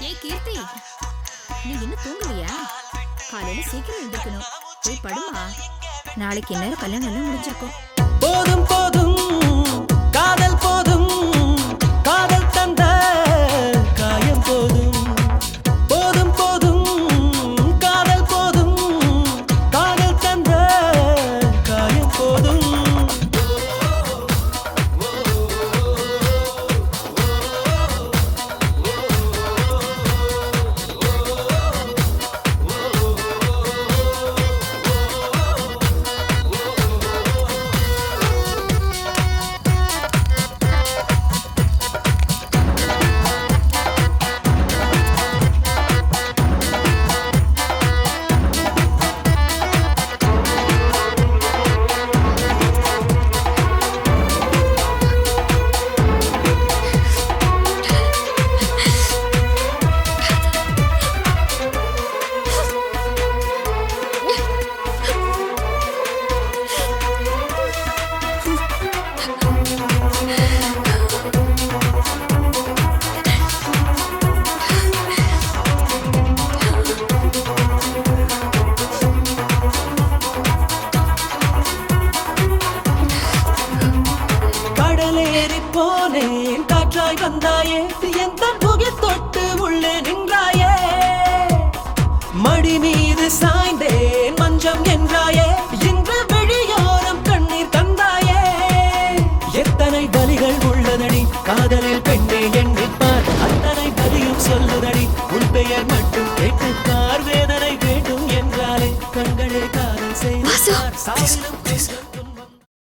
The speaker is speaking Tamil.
ஏய் கீர்த்தி நீ இன்னும் தூங்கலையா காலையில சீக்கிரம் எழுந்திருக்கணும் போய் படுமா நாளைக்கு இந்நேரம் கல்யாணம் எல்லாம் முடிஞ்சிருக்கும் போதும் போதும் காதல் போதும் காதல் தந்த காயம் போதும் போதும் போதும் காதல் போதும் காதல் தந்த காயம் போதும் கடலேறி போனேன் காற்றாய் வந்தாயே எந்த புகை தொட்டு உள்ளே நின்றாயே மடி மீது சாய்